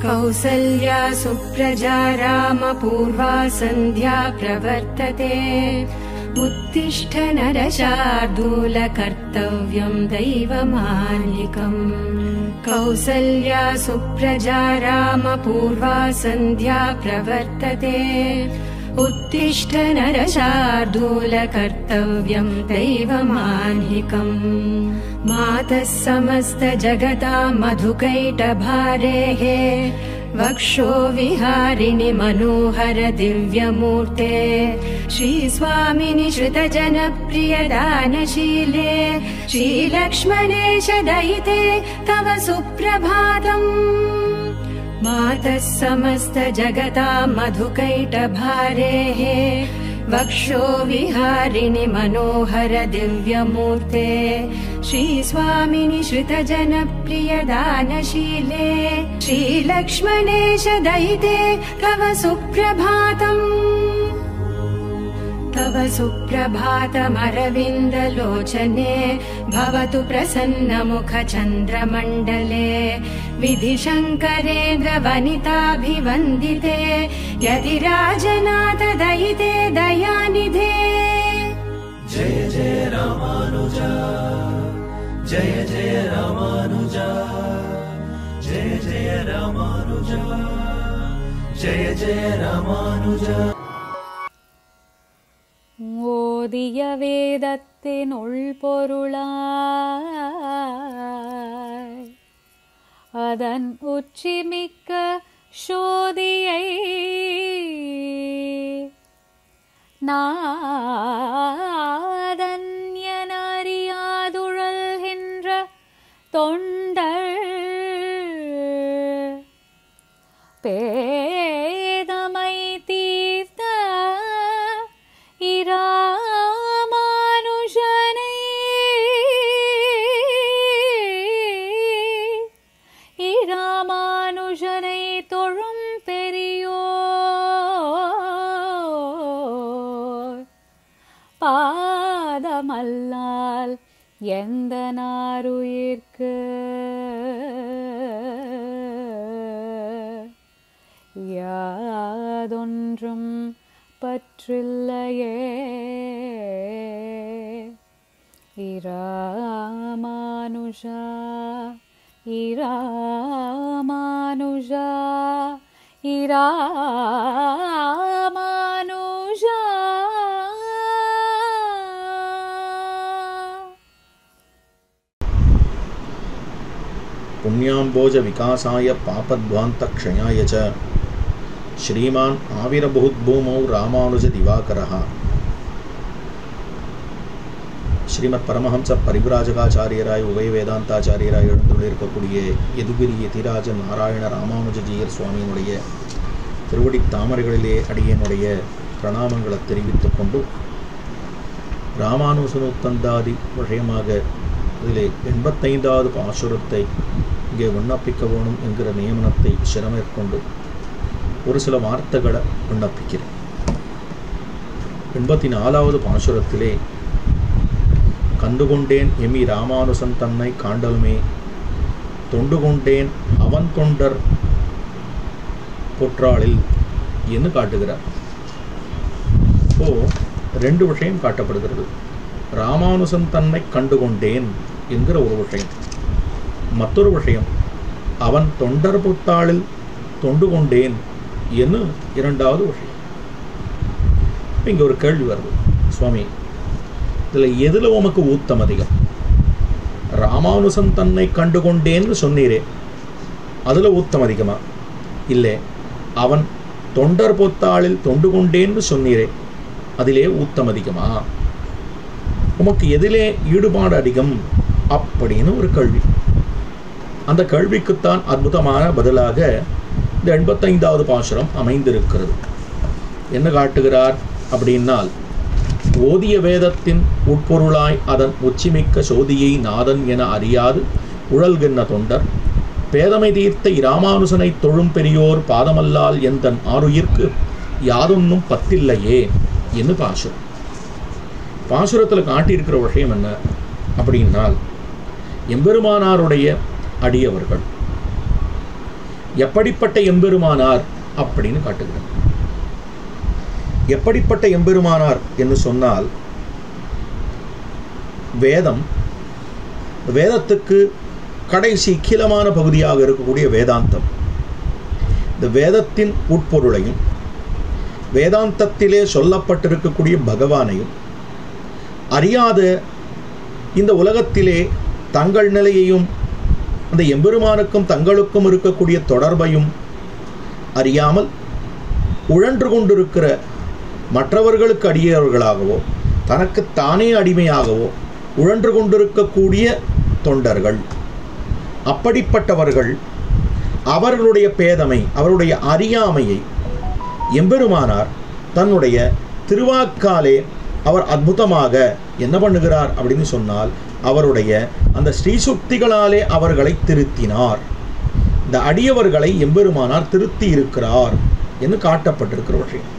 कौसल्या सुप्रजा रामपूर्वा सन्ध्या प्रवर्तते उत्तिष्ठ नरशार्दूल कर्तव्यम् दैवमान्निकम् कौसल्या सुप्रजा रामपूर्वा सन्ध्या प्रवर्तते उत्तिष्ठ नरशार्दूल कर्तव्यम् दैवमान्निकम् मातः समस्त जगता मधुकैटभारेः वक्षो विहारिणि मनोहर दिव्यमूर्ते श्रीस्वामिनि श्रुतजनप्रियदानशीले श्रीलक्ष्मणेश दयिते तव सुप्रभातम् मातः समस्त जगता मधुकैटभारेः वक्षो विहारिणि मनोहर दिव्यमूर्ते श्रीस्वामिनि श्रुतजनप्रियदानशीले श्रीलक्ष्मणेश दयिते तव सुप्रभातम् तव सुप्रभातमरविन्दलोचने भवतु प्रसन्नमुखचन्द्रमण्डले विधिशङ्करेन्द्र वनिताभिवन्दिते यदि राजनाथ दयिते दयानिधे जय जय रामानुजा जय जय रामानुजा जय जय रामानुजा जय जय रामानुजा ஓதிய வேதத்தின் உள்பொருளாய் அதன் உச்சிமிக்க சோதியை நாதன் என அறியாதுழல்கின்ற தொண்டர் பேதமை தீர்த்த இராமானுஷனை இராமானுஷனை தொழும் பெரியோர் பாதமல்லால் எந்த நாருயிர்க்கு யாதொன்றும் பற்றில்லையே இராமானுஷா இராமானுஷா இராமானுஷா पुण्याम्बोजविकासाय पापध्वान्तक्षयाय च श्रीमान् आविर्भूद्भूमौ रामानुजदिवाकरः ஸ்ரீமத் பரமஹம்ச பரிவிராஜகாச்சாரியராய் உபய வேதாந்தாச்சாரியராய் எழுந்துள்ளிருக்கக்கூடிய எதுகிரி எதிராஜ நாராயண ராமானுஜஜீயர் சுவாமியினுடைய திருவடி தாமரைகளிலே அடியனுடைய பிரணாமங்களை தெரிவித்துக் கொண்டு ராமானுசனுத்தந்தாதி விஷயமாக இதிலே எண்பத்தைந்தாவது பாசுரத்தை இங்கே விண்ணப்பிக்க வேணும் என்கிற நியமனத்தை சிரமேற்கொண்டு ஒரு சில வார்த்தைகளை விண்ணப்பிக்கிறேன் எண்பத்தி நாலாவது பாசுரத்திலே கண்டுகொண்டேன் எமி ராமானுசன் தன்னை காண்டலுமே தொண்டு கொண்டேன் அவன் தொண்டர் பொற்றாளில் என்று காட்டுகிறார் இப்போ ரெண்டு விஷயம் காட்டப்படுகிறது ராமானுசன் தன்னை கண்டுகொண்டேன் என்கிற ஒரு விஷயம் மற்றொரு விஷயம் அவன் தொண்டர் புத்தாளில் தொண்டு கொண்டேன் என்று இரண்டாவது விஷயம் இப்ப இங்க ஒரு கேள்வி வருது சுவாமி இதில் எதில் உமக்கு ஊத்தம் அதிகம் ராமானுசன் தன்னை கண்டுகொண்டேன்னு சொன்னீரே அதில் ஊத்தம் அதிகமா இல்லை அவன் தொண்டர் பொத்தாளில் தொண்டு கொண்டேன்னு சொன்னீரே அதிலே ஊத்தம் அதிகமா உமக்கு எதிலே ஈடுபாடு அதிகம் அப்படின்னு ஒரு கேள்வி அந்த கேள்விக்குத்தான் அற்புதமான பதிலாக இந்த எண்பத்தைந்தாவது பாசுரம் அமைந்திருக்கிறது என்ன காட்டுகிறார் அப்படின்னால் ஓதிய வேதத்தின் உட்பொருளாய் அதன் உச்சிமிக்க சோதியை நாதன் என அறியாது உழல்கின்ற தொண்டர் பேதமை தீர்த்த இராமானுசனை தொழும் பெரியோர் பாதமல்லால் எந்தன் ஆருயிர்க்கு யாதொன்னும் பத்தில்லையே என்று பாசுரம் பாசுரத்தில் காட்டியிருக்கிற விஷயம் என்ன அப்படின்னால் எம்பெருமானாருடைய அடியவர்கள் எப்படிப்பட்ட எம்பெருமானார் அப்படின்னு காட்டுகிறார் எப்படிப்பட்ட எம்பெருமானார் என்று சொன்னால் வேதம் வேதத்துக்கு கடைசி கீழமான பகுதியாக இருக்கக்கூடிய வேதாந்தம் இந்த வேதத்தின் உட்பொருளையும் வேதாந்தத்திலே சொல்லப்பட்டிருக்கக்கூடிய பகவானையும் அறியாத இந்த உலகத்திலே தங்கள் நிலையையும் அந்த எம்பெருமானுக்கும் தங்களுக்கும் இருக்கக்கூடிய தொடர்பையும் அறியாமல் உழன்று கொண்டிருக்கிற மற்றவர்களுக்கு அடியவர்களாகவோ தனக்கு தானே அடிமையாகவோ உழன்று கொண்டிருக்கக்கூடிய தொண்டர்கள் அப்படிப்பட்டவர்கள் அவர்களுடைய பேதமை அவருடைய அறியாமையை எம்பெருமானார் தன்னுடைய திருவாக்காலே அவர் அற்புதமாக என்ன பண்ணுகிறார் அப்படின்னு சொன்னால் அவருடைய அந்த ஸ்ரீசுக்திகளாலே அவர்களை திருத்தினார் இந்த அடியவர்களை எம்பெருமானார் திருத்தி இருக்கிறார் என்று காட்டப்பட்டிருக்கிற விஷயம்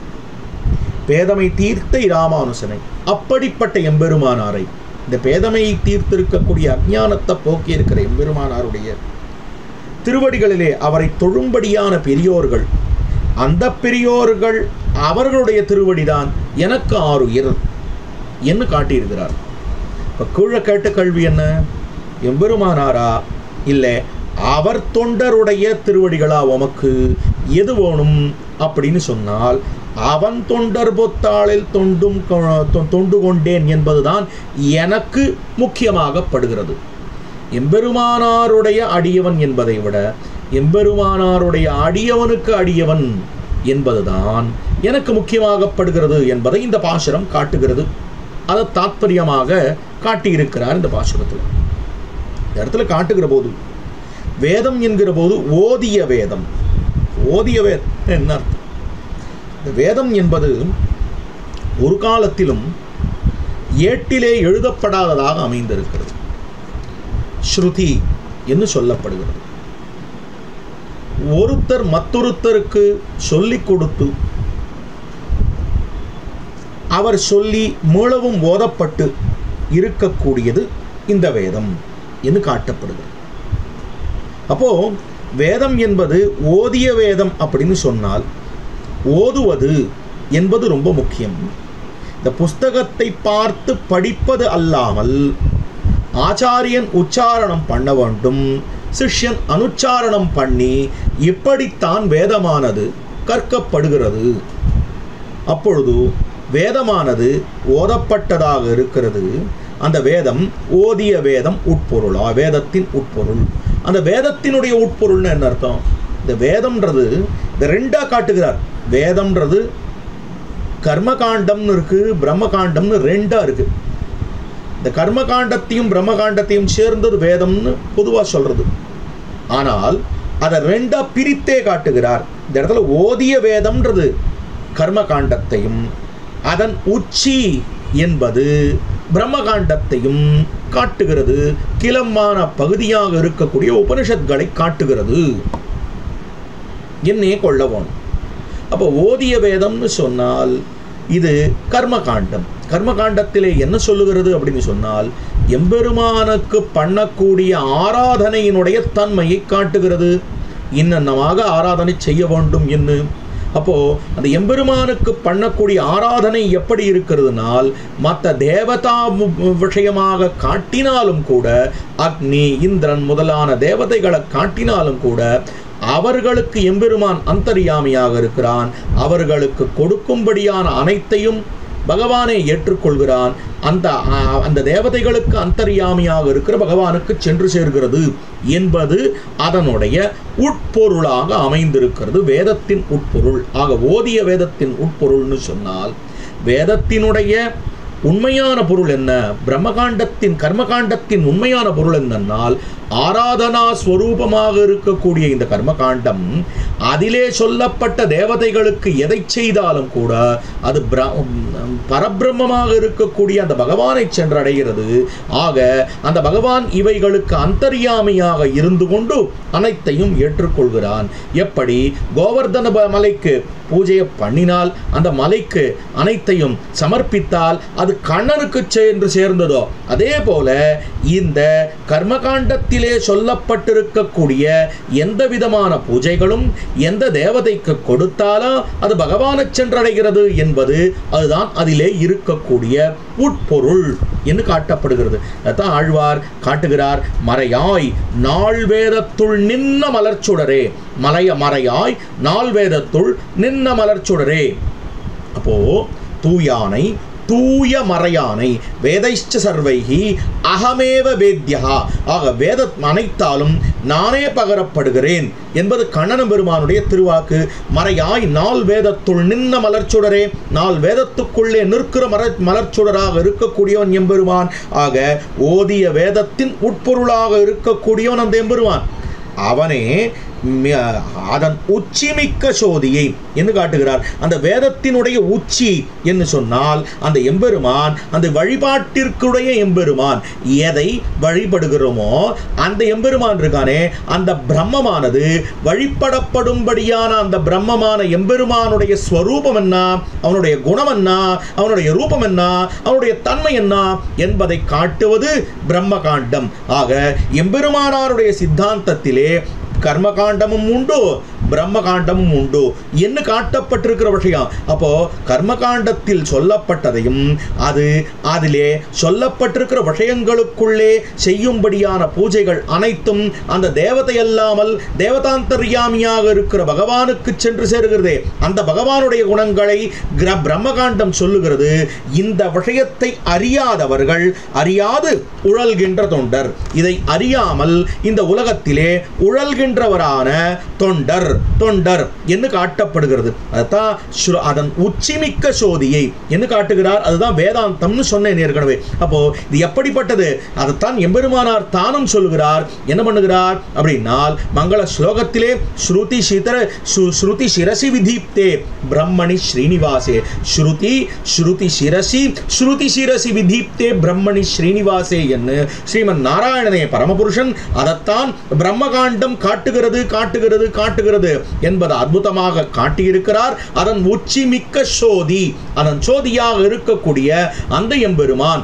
பேதமை தீர்த்த இராமானுசனை அப்படிப்பட்ட எம்பெருமானாரை இந்த பேதமையை தீர்த்திருக்கக்கூடிய அஞ்ஞானத்தை போக்கி இருக்கிற எம்பெருமானாருடைய திருவடிகளிலே அவரை தொழும்படியான பெரியோர்கள் அந்த பெரியோர்கள் அவர்களுடைய திருவடிதான் எனக்கு ஆறுயிர் என்று காட்டியிருக்கிறார் இப்போ கீழே கேட்ட கல்வி என்ன எம்பெருமானாரா இல்லை அவர் தொண்டருடைய திருவடிகளா உமக்கு எது வேணும் அப்படின்னு சொன்னால் அவன் தொண்டர் பொத்தாளில் தொண்டும் கொ- தொ- தொண்டு கொண்டேன் என்பதுதான் எனக்கு முக்கியமாகப்படுகிறது எம்பெருமானாருடைய அடியவன் என்பதை விட எம்பெருமானாருடைய அடியவனுக்கு அடியவன் என்பதுதான் எனக்கு முக்கியமாகப்படுகிறது என்பதை இந்த பாசுரம் காட்டுகிறது அதை தாத்பரியமாக காட்டியிருக்கிறார் இந்த பாசுரத்தில் இந்த இடத்துல காட்டுகிற போது வேதம் என்கிற போது ஓதிய வேதம் ஓதிய வேதம் என்ன அர்த்தம் இந்த வேதம் என்பது ஒரு காலத்திலும் ஏட்டிலே எழுதப்படாததாக அமைந்திருக்கிறது ஸ்ருதி என்று சொல்லப்படுகிறது ஒருத்தர் மற்றொருத்தருக்கு சொல்லிக் கொடுத்து அவர் சொல்லி மீளவும் ஓதப்பட்டு இருக்கக்கூடியது இந்த வேதம் என்று காட்டப்படுகிறது அப்போ வேதம் என்பது ஓதிய வேதம் அப்படின்னு சொன்னால் ஓதுவது என்பது ரொம்ப முக்கியம் இந்த புஸ்தகத்தை பார்த்து படிப்பது அல்லாமல் ஆச்சாரியன் உச்சாரணம் பண்ண வேண்டும் சிஷ்யன் அனுச்சாரணம் பண்ணி இப்படித்தான் வேதமானது கற்கப்படுகிறது அப்பொழுது வேதமானது ஓதப்பட்டதாக இருக்கிறது அந்த வேதம் ஓதிய வேதம் உட்பொருளா வேதத்தின் உட்பொருள் அந்த வேதத்தினுடைய உட்பொருள்னு என்ன அர்த்தம் இந்த வேதம்ன்றது இந்த ரெண்டா காட்டுகிறார் வேதம்ன்றது கர்மகாண்டம்னு இருக்கு பிரம்மகாண்டம்னு ரெண்டா இருக்கு இந்த கர்மகாண்டத்தையும் பிரம்மகாண்டத்தையும் சேர்ந்தது வேதம்னு பொதுவாக சொல்றது ஆனால் அதை ரெண்டா பிரித்தே காட்டுகிறார் இந்த இடத்துல ஓதிய வேதம்ன்றது கர்மகாண்டத்தையும் அதன் உச்சி என்பது பிரம்மகாண்டத்தையும் காட்டுகிறது கிளமான பகுதியாக இருக்கக்கூடிய உபனிஷத்களை காட்டுகிறது என்னே கொள்ளவோம் அப்போ ஓதிய வேதம்னு சொன்னால் இது கர்மகாண்டம் கர்மகாண்டத்திலே என்ன சொல்லுகிறது அப்படின்னு சொன்னால் எம்பெருமானுக்கு பண்ணக்கூடிய ஆராதனையினுடைய தன்மையை காட்டுகிறது இன்னமாக ஆராதனை செய்ய வேண்டும் என்று அப்போ அந்த எம்பெருமானுக்கு பண்ணக்கூடிய ஆராதனை எப்படி இருக்கிறதுனால் மற்ற தேவதா மு- விஷயமாக காட்டினாலும் கூட அக்னி இந்திரன் முதலான தேவதைகளை காட்டினாலும் கூட அவர்களுக்கு எம்பெருமான் அந்தரியாமியாக இருக்கிறான் அவர்களுக்கு கொடுக்கும்படியான அனைத்தையும் பகவானை ஏற்றுக்கொள்கிறான் அந்த அ- அந்த தேவதைகளுக்கு அந்தரியாமியாக இருக்கிற பகவானுக்கு சென்று சேர்கிறது என்பது அதனுடைய உட்பொருளாக அமைந்திருக்கிறது வேதத்தின் உட்பொருள் ஆக ஓதிய வேதத்தின் உட்பொருள்னு சொன்னால் வேதத்தினுடைய உண்மையான பொருள் என்ன பிரம்மகாண்டத்தின் கர்மகாண்டத்தின் உண்மையான பொருள் என்னன்னால் ஆராதனா ஸ்வரூபமாக இருக்கக்கூடிய இந்த கர்மகாண்டம் அதிலே சொல்லப்பட்ட தேவதைகளுக்கு எதை செய்தாலும் கூட அது பிர- பரபிரம்மமாக இருக்கக்கூடிய அந்த பகவானை சென்றடைகிறது ஆக அந்த பகவான் இவைகளுக்கு அந்தர்யாமியாக இருந்து கொண்டு அனைத்தையும் ஏற்றுக்கொள்கிறான் எப்படி கோவர்தன ப- மலைக்கு பூஜையை பண்ணினால் அந்த மலைக்கு அனைத்தையும் சமர்ப்பித்தால் அது கண்ணனுக்கு சென்று சேர்ந்ததோ அதே போல இந்த கர்மகாண்டத்திலே சொல்லப்பட்டிருக்கக்கூடிய எந்த விதமான பூஜைகளும் எந்த தேவதைக்கு கொடுத்தாலும் அது பகவானை சென்றடைகிறது என்பது அதுதான் அதிலே இருக்கக்கூடிய உட்பொருள் என்று காட்டப்படுகிறது அதான் ஆழ்வார் காட்டுகிறார் மறையாய் நாள் வேதத்துள் நின்ன மலர்ச்சுடரே மலைய மறையாய் நாள் வேதத்துள் நின்ன மலர்ச்சுடரே அப்போ தூயானை தூய மறையானை வேதைஷ்ட சர்வைகி அகமேவ வேத்யா ஆக வேத அனைத்தாலும் நானே பகரப்படுகிறேன் என்பது கண்ணன பெருமானுடைய திருவாக்கு மறையாய் நாள் வேதத்துள் நின்ன மலர்ச்சுடரே நாள் வேதத்துக்குள்ளே நிற்கிற மர மலர்ச்சுடராக இருக்கக்கூடியவன் எம்பெருமான் ஆக ஓதிய வேதத்தின் உட்பொருளாக இருக்கக்கூடியவன் அந்த எம்பெருமான் அவனே மி- அதன் உச்சிமிக்க சோதியை என்று காட்டுகிறார் அந்த வேதத்தினுடைய உச்சி என்று சொன்னால் அந்த எம்பெருமான் அந்த வழிபாட்டிற்குடைய எம்பெருமான் எதை வழிபடுகிறோமோ அந்த எம்பெருமான் இருக்கானே அந்த பிரம்மமானது வழிபடப்படும்படியான அந்த பிரம்மமான எம்பெருமானுடைய ஸ்வரூபம் என்ன அவனுடைய குணம் என்ன அவனுடைய ரூபம் என்ன அவனுடைய தன்மை என்ன என்பதை காட்டுவது பிரம்மகாண்டம் ஆக எம்பெருமானாருடைய சித்தாந்தத்திலே கர்மகாண்டமும் உண்டு பிரம்மகாண்டமும் உண்டு என்ன காட்டப்பட்டிருக்கிற விஷயம் அப்போ கர்மகாண்டத்தில் சொல்லப்பட்டதையும் அது அதிலே சொல்லப்பட்டிருக்கிற விஷயங்களுக்குள்ளே செய்யும்படியான பூஜைகள் அனைத்தும் அந்த தேவதை அல்லாமல் தேவதாந்தர்யாமியாக இருக்கிற பகவானுக்கு சென்று சேருகிறதே அந்த பகவானுடைய குணங்களை கிர- பிரம்மகாண்டம் சொல்லுகிறது இந்த விஷயத்தை அறியாதவர்கள் அறியாது உழல்கின்ற தொண்டர் இதை அறியாமல் இந்த உலகத்திலே உழல்கின்றவரான தொண்டர் தொண்டர் என்று காட்டப்படுகிறது அதுதான் ஸ்ரு- அதன் உச்சிமிக்க சோதியை என்று காட்டுகிறார் அதுதான் வேதாந்தம்னு சொன்னேன் ஏற்கனவே அப்போ இது எப்படிப்பட்டது அதைத்தான் எம்பெருமானார் தானும் சொல்லுகிறார் என்ன பண்ணுகிறார் அப்படின்னால் மங்கள ஸ்லோகத்திலே ஸ்ருதி சிதர சு- ஸ்ருதி சிரசி விதீப்தே பிரம்மணி ஸ்ரீனிவாசே ஸ்ருதி ஸ்ருதி சிரசி ஸ்ருதி சிரசி விதீப்தே பிரம்மணி ஸ்ரீனிவாசே என்று ஸ்ரீமன் நாராயணனே பரமபுருஷன் அதைத்தான் பிரம்மகாண்டம் காட்டுகிறது காட்டுகிறது காட்டுகிறது என்பது அற்புதமாக காட்டியிருக்கிறார் அதன் உச்சி மிக்க சோதி அதன் சோதியாக இருக்கக்கூடிய அந்த எம்பெருமான்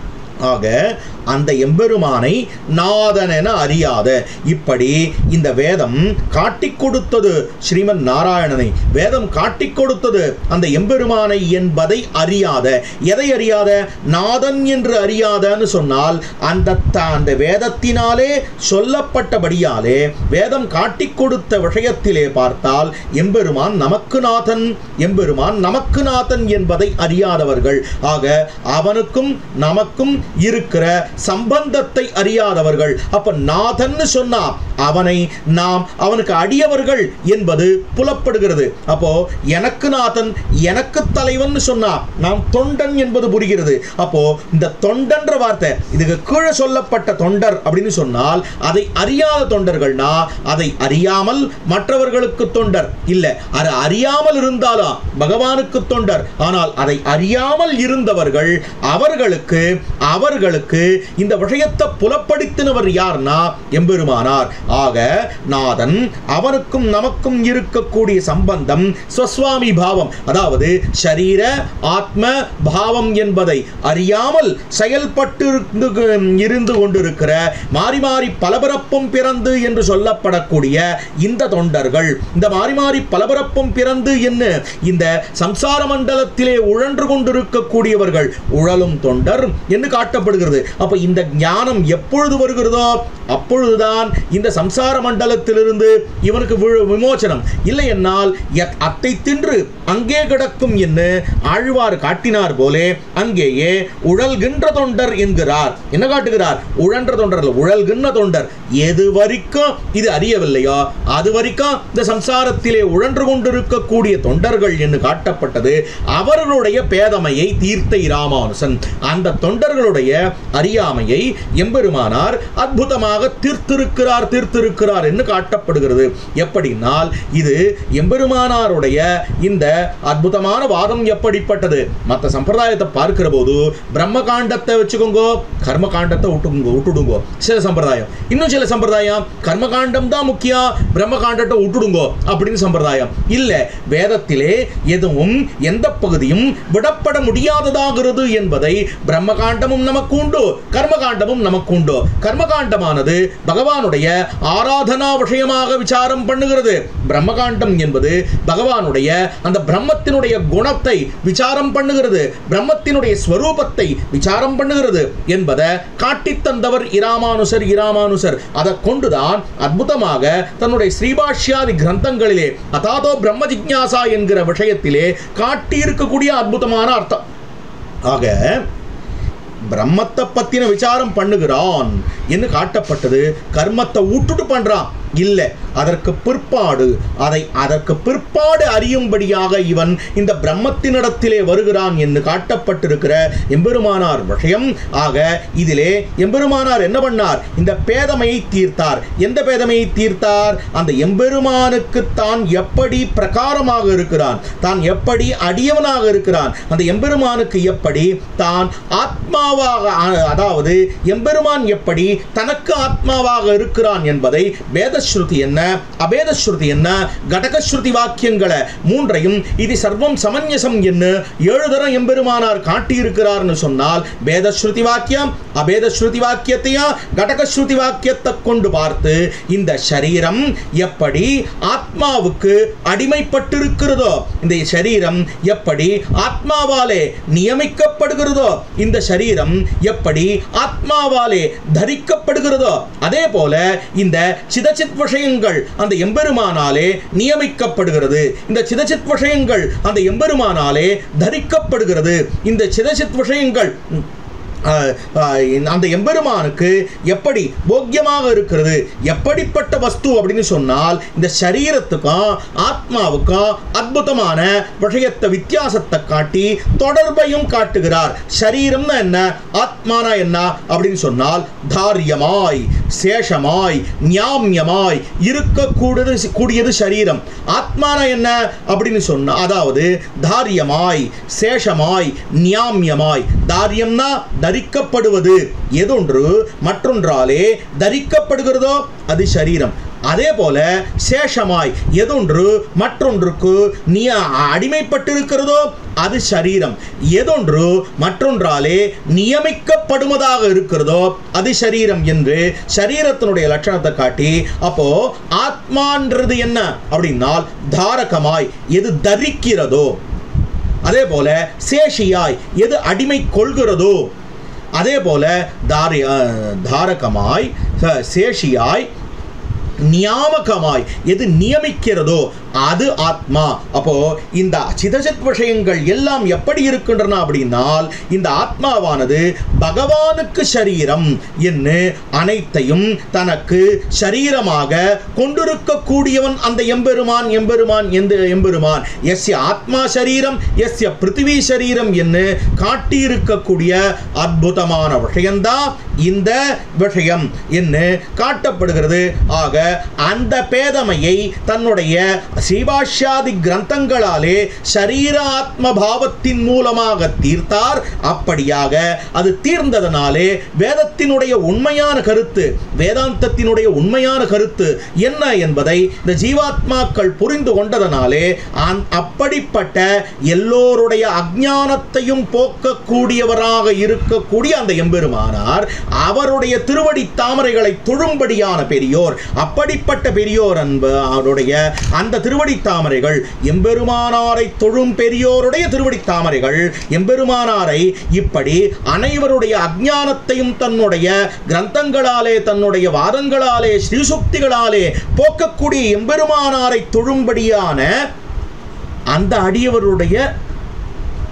ஆக அந்த எம்பெருமானை நாதன் என அறியாத இப்படி இந்த வேதம் காட்டிக் கொடுத்தது ஸ்ரீமன் நாராயணனை வேதம் காட்டிக் கொடுத்தது அந்த எம்பெருமானை என்பதை அறியாத எதை அறியாத நாதன் என்று அறியாதன்னு சொன்னால் அந்த த- அந்த வேதத்தினாலே சொல்லப்பட்டபடியாலே வேதம் காட்டிக் கொடுத்த விஷயத்திலே பார்த்தால் எம்பெருமான் நமக்கு நாதன் எம்பெருமான் நமக்கு நாதன் என்பதை அறியாதவர்கள் ஆக அவனுக்கும் நமக்கும் இருக்கிற சம்பந்தத்தை அறியாதவர்கள் அப்ப நாதன்னு சொன்னா அவனை நாம் அவனுக்கு அடியவர்கள் என்பது புலப்படுகிறது அப்போ எனக்கு நாதன் எனக்கு தலைவன் சொன்னா நாம் தொண்டன் என்பது புரிகிறது அப்போ இந்த தொண்டன்ற வார்த்தை இதுக்கு கீழே சொல்லப்பட்ட தொண்டர் அப்படின்னு சொன்னால் அதை அறியாத தொண்டர்கள்னா அதை அறியாமல் மற்றவர்களுக்கு தொண்டர் இல்ல அது அறியாமல் இருந்தாலும் பகவானுக்கு தொண்டர் ஆனால் அதை அறியாமல் இருந்தவர்கள் அவர்களுக்கு அவர்களுக்கு இந்த விஷயத்தை புலப்படுத்தினவர் யார்னா எம்பெருமானார் ஆக நாதன் அவனுக்கும் நமக்கும் இருக்கக்கூடிய சம்பந்தம் ஸ்வஸ்வாமி பாவம் அதாவது ஷரீர ஆத்ம பாவம் என்பதை அறியாமல் செயல்பட்டு இருந்து- இருந்து கொண்டிருக்கிற மாறி மாறி பலபரப்பும் பிறந்து என்று சொல்லப்படக்கூடிய இந்த தொண்டர்கள் இந்த மாறி மாறி பலபரப்பும் பிறந்து என்ன இந்த சம்சார மண்டலத்திலே உழன்று கொண்டிருக்கக்கூடியவர்கள் உழலும் தொண்டர் என்று காட்டப்படுகிறது அப்ப இந்த ஞானம் எப்பொழுது வருகிறதோ அப்பொழுதுதான் இந்த சம்சார மண்டலத்திலிருந்து இவனுக்கு வி- விமோசனம் இல்லை என்னால் எத்- அத்தை தின்று அங்கே கிடக்கும் என்று ஆழ்வார் காட்டினார் போலே அங்கேயே உழல்கின்ற தொண்டர் என்கிறார் என்ன காட்டுகிறார் உழன்ற தொண்டர் இல்ல, உழல்கின்ற தொண்டர் எது வரைக்கும் இது அறியவில்லையோ அது வரைக்கும் இந்த சம்சாரத்திலே உழன்று கொண்டிருக்கக்கூடிய தொண்டர்கள் என்று காட்டப்பட்டது அவர்களுடைய பேதமையை தீர்த்த இராமானுசன் அந்த தொண்டர்களுடைய அறியாமையை எம்பெருமானார் அற்புதமாக தீர்த்திருக்கிறார் தீர்த்திருக்கிறார் என்று காட்டப்படுகிறது எப்படினால் இது எம்பெருமானாருடைய இந்த அற்புதமான வாதம் எப்படிப்பட்டது மற்ற சம்பிரதாயத்தை பார்க்கிற போது பிரம்ம காண்டத்தை வச்சுக்கோங்க கர்ம காண்டத்தை விட்டுங்க விட்டுடுங்க சில சம்பிரதாயம் இன்னும் சில சம்பிரதாயம் கர்ம காண்டம் தான் முக்கியம் பிரம்ம காண்டத்தை விட்டுடுங்க அப்படின்னு சம்பிரதாயம் இல்ல வேதத்திலே எதுவும் எந்த பகுதியும் விடப்பட முடியாததாகிறது என்பதை பிரம்ம காண்டமும் நமக்கு உண்டு கர்ம காண்டமும் நமக்கு உண்டு கர்ம காண்டமானது பகவானுடைய ஆராதனா விஷயமாக விசாரம் பண்ணுகிறது பிரம்ம காண்டம் என்பது பகவானுடைய அந்த பிரம்மத்தினுடைய குணத்தை விசாரம் பண்ணுகிறது பிரம்மத்தினுடைய ஸ்வரூபத்தை விசாரம் பண்ணுகிறது என்பதை காட்டித் தந்தவர் இராமானுசர் இராமானுசர் அதை கொண்டுதான் அற்புதமாக தன்னுடைய ஸ்ரீபாஷ்யாதி கிரந்தங்களிலே அதாதோ பிரம்ம ஜிக்ஞாசா என்கிற விஷயத்திலே காட்டியிருக்கக்கூடிய அற்புதமான அர்த்தம் ஆக பிரம்மத்தை பத்தின விசாரம் பண்ணுகிறான் என்று காட்டப்பட்டது கர்மத்தை விட்டுட்டு பண்றான் இல்லை அதற்கு பிற்பாடு அதை அதற்கு பிற்பாடு அறியும்படியாக இவன் இந்த பிரம்மத்தினிடத்திலே வருகிறான் என்று காட்டப்பட்டிருக்கிற எம்பெருமானார் விஷயம் ஆக இதிலே எம்பெருமானார் என்ன பண்ணார் இந்த பேதமையை தீர்த்தார் எந்த பேதமையை தீர்த்தார் அந்த எம்பெருமானுக்கு தான் எப்படி பிரகாரமாக இருக்கிறான் தான் எப்படி அடியவனாக இருக்கிறான் அந்த எம்பெருமானுக்கு எப்படி தான் ஆத்மாவாக அ- அதாவது எம்பெருமான் எப்படி தனக்கு ஆத்மாவாக இருக்கிறான் என்பதை வேதஸ்ருதி என்ன அபேதஸ்ருதி என்ன கடகஸ்ருதி வாக்கியங்களை மூன்றையும் இது சர்வம் சமன்யசம் என்று ஏழு தரம் எம்பெருமானார் காட்டியிருக்கிறார்னு சொன்னால் வேதஸ்ருதி வாக்கியம் அபேதஸ்ருதி வாக்கியத்தையும் கடகஸ்ருதி வாக்கியத்தை கொண்டு பார்த்து இந்த சரீரம் எப்படி ஆத்மாவுக்கு அடிமைப்பட்டிருக்கிறதோ இந்த சரீரம் எப்படி ஆத்மாவாலே நியமிக்கப்படுகிறதோ இந்த சரீரம் எப்படி ஆத்மாவாலே தரிக்கப்படுகிறதோ அதே போல இந்த சிதச்சித் விஷயங்கள் அந்த எம்பெருமானாலே நியமிக்கப்படுகிறது இந்த சிதச்சித் விஷயங்கள் அந்த எம்பெருமானாலே தரிக்கப்படுகிறது இந்த சிதச்சித் விஷயங்கள் ம், ஆஹ், ஆஹ், அந்த எம்பெருமானுக்கு எப்படி போக்கியமாக இருக்கிறது எப்படிப்பட்ட வஸ்து அப்படின்னு சொன்னால் இந்த சரீரத்துக்கும் ஆத்மாவுக்கும் அற்புதமான விஷயத்தை வித்தியாசத்தை காட்டி தொடர்பையும் காட்டுகிறார் சரீரம்னா என்ன ஆத்மானா என்ன அப்படின்னு சொன்னால் தாரியமாய் சேஷமாய் ஞாமியமாய் இருக்கக்கூடியது கூடியது சரீரம் ஆத்மானா என்ன அப்படின்னு சொன்னா அதாவது தாரியமாய் சேஷமாய் ஞாமியமாய் தாரியம்னா தரிக்கப்படுவது எதொன்று மற்றொன்றாலே தரிக்கப்படுகிறதோ அது சரீரம் அதே போல சேஷமாய் எதொன்று மற்றொன்றுக்கு நீ அடிமைப்பட்டிருக்கிறதோ அது சரீரம் எதொன்று மற்றொன்றாலே நியமிக்கப்படுவதாக இருக்கிறதோ அது சரீரம் என்று சரீரத்தினுடைய லட்சணத்தை காட்டி அப்போ ஆத்மான்றது என்ன அப்படின்னால் தாரகமாய் எது தரிக்கிறதோ அதே போல சேஷியாய் எது அடிமை கொள்கிறதோ அதே போல தாரி அஹ், தாரகமாய் ச- சேஷியாய் நியாமகமாய் எது நியமிக்கிறதோ அது ஆத்மா அப்போ இந்த சிதசித் விஷயங்கள் எல்லாம் எப்படி இருக்கின்றன அப்படின்னால் இந்த ஆத்மாவானது பகவானுக்கு சரீரம் என்று அனைத்தையும் தனக்கு சரீரமாக கொண்டிருக்கக்கூடியவன் அந்த எம்பெருமான் எம்பெருமான் எந்த எம்பெருமான் எஸ்ய ஆத்மா சரீரம் எஸ்ய பிருத்திவி சரீரம் என்று காட்டியிருக்கக்கூடிய அற்புதமான விஷயம்தான் இந்த விஷயம் என்று காட்டப்படுகிறது ஆக அந்த பேதமையை தன்னுடைய ஸ்ரீபாஷ்யாதி கிரந்தங்களாலே சரீர ஆத்ம பாவத்தின் மூலமாக தீர்த்தார் அப்படியாக அது தீர்ந்ததனாலே வேதத்தினுடைய உண்மையான கருத்து வேதாந்தத்தினுடைய உண்மையான கருத்து என்ன என்பதை இந்த ஜீவாத்மாக்கள் புரிந்து கொண்டதனாலே அந்- அப்படிப்பட்ட எல்லோருடைய அஜ்ஞானத்தையும் போக்கக்கூடியவராக இருக்கக்கூடிய அந்த எம்பெருமானார் அவருடைய திருவடி தாமரைகளை தொழும்படியான பெரியோர் அப்படிப்பட்ட பெரியோர் அன்பு அவருடைய அந்த திருவடி தாமரைகள் எம்பெருமானாரை தொழும் பெரியோருடைய திருவடி தாமரைகள் எம்பெருமானாரை இப்படி அனைவருடைய அஜ்ஞானத்தையும் தன்னுடைய கிரந்தங்களாலே தன்னுடைய வாதங்களாலே ஸ்ரீசுக்திகளாலே போக்கக்கூடிய எம்பெருமானாரை தொழும்படியான அந்த அடியவருடைய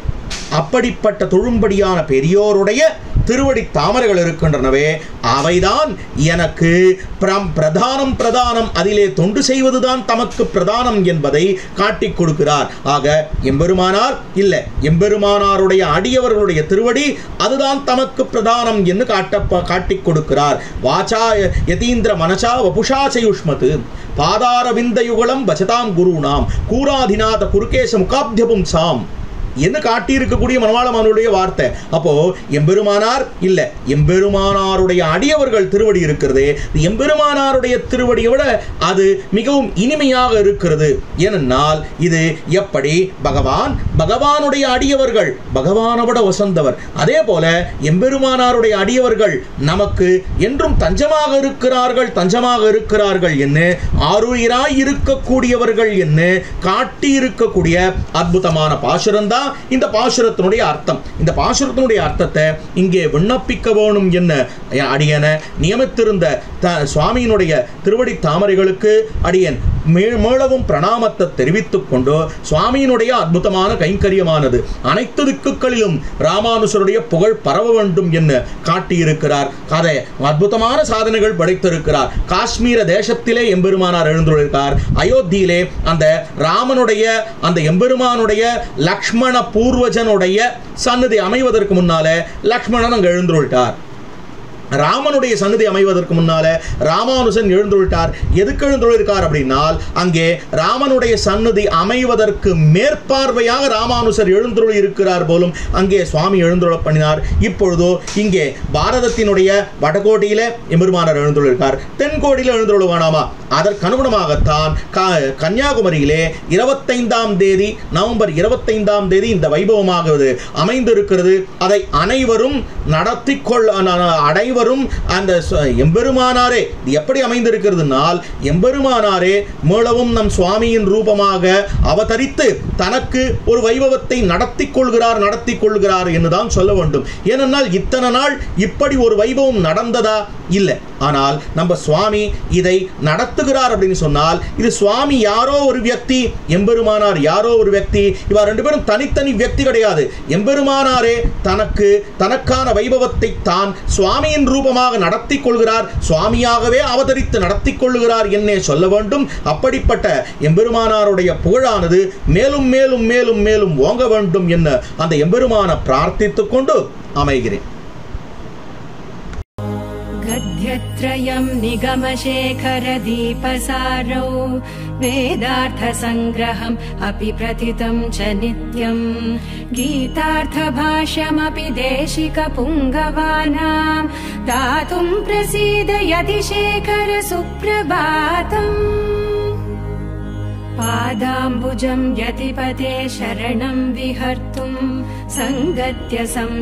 அப்படிப்பட்ட தொழும்படியான பெரியோருடைய திருவடி தாமரைகள் இருக்கின்றனவே அவைதான் எனக்கு பிரம் பிரதானம் பிரதானம் அதிலே தொண்டு செய்வதுதான் தமக்கு பிரதானம் என்பதை காட்டிக் கொடுக்கிறார் ஆக எம்பெருமானார் இல்லை எம்பெருமானாருடைய அடியவர்களுடைய திருவடி அதுதான் தமக்கு பிரதானம் என்று காட்ட காட்டிக் கொடுக்கிறார் வாச்சா யதீந்திர மனசா வபுஷா சயுஷ்மது பாதார விந்தயுகலம் பஜதாம் குருணாம் கூராதிநாத குருகேச முகாப்தியபும் சாம் என்று காட்டியிருக்கக்கூடிய மனவாளமானுடைய வார்த்தை அப்போ எம்பெருமானார் இல்ல எம்பெருமானாருடைய அடியவர்கள் திருவடி இருக்கிறது எம்பெருமானாருடைய திருவடியை விட அது மிகவும் இனிமையாக இருக்கிறது ஏனென்றால் இது எப்படி பகவான் பகவானுடைய அடியவர்கள் பகவானை விட வசந்தவர் அதே போல எம்பெருமானாருடைய அடியவர்கள் நமக்கு என்றும் தஞ்சமாக இருக்கிறார்கள் தஞ்சமாக இருக்கிறார்கள் என்று ஆருயிராய் இருக்கக்கூடியவர்கள் என்று காட்டி இருக்கக்கூடிய அற்புதமான பாசுரம் தான் இந்த பாசுரத்தினுடைய அர்த்தம் இந்த பாசுரத்தினுடைய அர்த்தத்தை இங்கே விண்ணப்பிக்க வேணும் என்ன அடியன நியமித்திருந்த த சுவாமியினுடைய திருவடி தாமரைகளுக்கு அடியன் மே- மேளவும் பிரணாமத்தை தெரிவித்துக் கொண்டு சுவாமியினுடைய அற்புதமான கைங்கரியமானது அனைத்து திக்குகளிலும் ராமானுசருடைய புகழ் பரவ வேண்டும் என்று காட்டியிருக்கிறார் அதை அற்புதமான சாதனைகள் படைத்திருக்கிறார் காஷ்மீர தேசத்திலே எம்பெருமானார் எழுந்துள்ளார் அயோத்தியிலே அந்த ராமனுடைய அந்த எம்பெருமானுடைய லக்ஷ்மண பூர்வஜனுடைய சன்னதி அமைவதற்கு முன்னால லக்ஷ்மணன் அங்கே எழுந்துள்ளார் ராமனுடைய சன்னதி அமைவதற்கு முன்னால ராமானுஜன் எழுந்துள்ளார் எதுக்கு எழுந்துள்ளார் அப்படின்னால் அங்கே ராமனுடைய சன்னதி அமைவதற்கு மேற்பார்வையாக ராமானுஜர் எழுந்துள்ள இருக்கிறார் போலும் அங்கே சுவாமி எழுந்துள்ள பண்ணினார் இப்பொழுதோ இங்கே பாரதத்தினுடைய வடகோடியில எம்பெருமானார் எழுந்துள்ளார் தென்கோடியில் எழுந்துள்ள வேணாமா அதற்கு அனுகுணமாகத்தான் க- கன்னியாகுமரியிலே இருபத்தைந்தாம் தேதி நவம்பர் இருபத்தைந்தாம் தேதி இந்த வைபவமாகுவது அமைந்திருக்கிறது அதை அனைவரும் நடத்தி கொள் அ- அனைவரும் அந்த ச- எம்பெருமானாரே இது எப்படி அமைந்திருக்கிறதுனால் எம்பெருமானாரே மேளவும் நம் சுவாமியின் ரூபமாக அவதரித்து தனக்கு ஒரு வைபவத்தை நடத்தி கொள்கிறார் நடத்தி கொள்கிறார் என்றுதான் சொல்ல வேண்டும் ஏனென்றால் இத்தனை நாள் இப்படி ஒரு வைபவம் நடந்ததா இல்லை ஆனால் நம்ம சுவாமி இதை நடத்துகிறார் அப்படின்னு சொன்னால் இது சுவாமி யாரோ ஒரு வியக்தி எம்பெருமானார் யாரோ ஒரு வியக்தி இவா ரெண்டு பேரும் தனித்தனி வியக்தி கிடையாது எம்பெருமானாரே தனக்கு தனக்கான வைபவத்தை தான் சுவாமியின் ரூபமாக நடத்தி கொள்கிறார் சுவாமியாகவே அவதரித்து நடத்தி கொள்ளுகிறார் என்னே சொல்ல வேண்டும் அப்படிப்பட்ட எம்பெருமானாருடைய புகழானது மேலும் மேலும் மேலும் மேலும் ஓங்க வேண்டும் என்ன அந்த எம்பெருமான பிரார்த்தித்துக் கொண்டு அமைகிறேன் गद्यत्रयम् निगमशेखरदीपसारौ वेदार्थसङ्ग्रहम् अपि प्रथितम् च नित्यम् गीतार्थभाष्यमपि देशिकपुङ्गवानाम् दातुम् प्रसीदयति शेखर सुप्रभातम् पादाम्बुजम् यतिपते शरणम् विहर्तुम् सङ्गत्य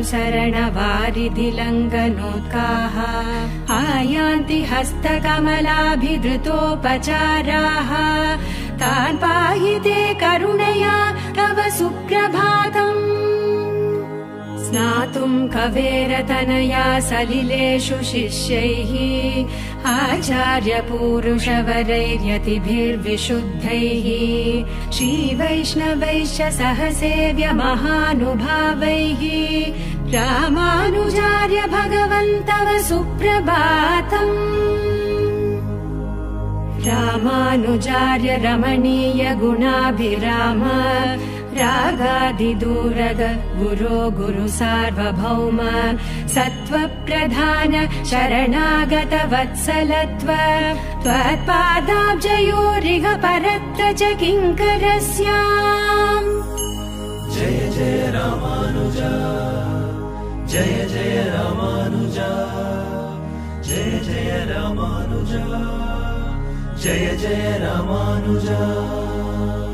संसरणवारिधिलङ्घनोत्काः आयान्ति हस्तकमलाभिधृतोपचाराः तान् पाहि ते करुणया तव सुप्रभातम् स्नातुम् कवेरतनया सलिलेषु शिष्यैः आचार्यपूरुषवरैर्यतिभिर्विशुद्धैः श्रीवैष्णवैश्च सह सेव्य महानुभावैः रामानुजार्य भगवन्तव सुप्रभातम् रामानुजार्य रमणीय गुणाभिराम रागादिदूरग गुरो गुरु सार्वभौम सत्त्वप्रधान शरणागत वत्सलत्व त्वत्पादाब्जयोरिह परत्र च किङ्करस्याम् जय जय रामानुजा जय जय रामानुजा जय जय रामानुजा जय जय रामानुजा